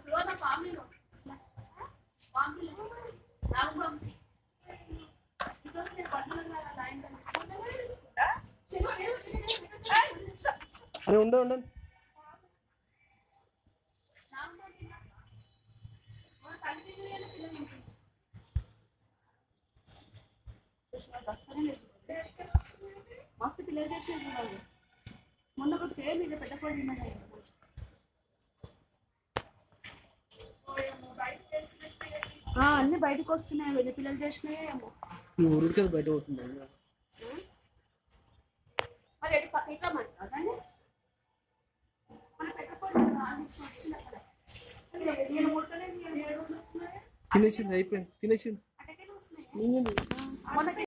అరే ఉండ ఉండండి మస్తు పిల్లలు చేసేది వాళ్ళు మొన్న కూడా సేమ్ ఇది పెద్ద కోడి ఉన్నది ఆ, అన్ని బయటకు వస్తున్నాయి వెళ్ళి పిల్లలు చేసినాయి ఏమో ఈ ఊరికి అది బయట పోతుంది మరి ఎటు పక్క ఇట్లా మంటావా దాన్ని మన పెద్ద కోడి వచ్చింది అక్కడ నేను ముసలి ఏడు రోజులు వస్తున్నాయి తినేసింది అయిపోయింది తినేసింది అటకే వస్తున్నాయి మింగింది. మొన్న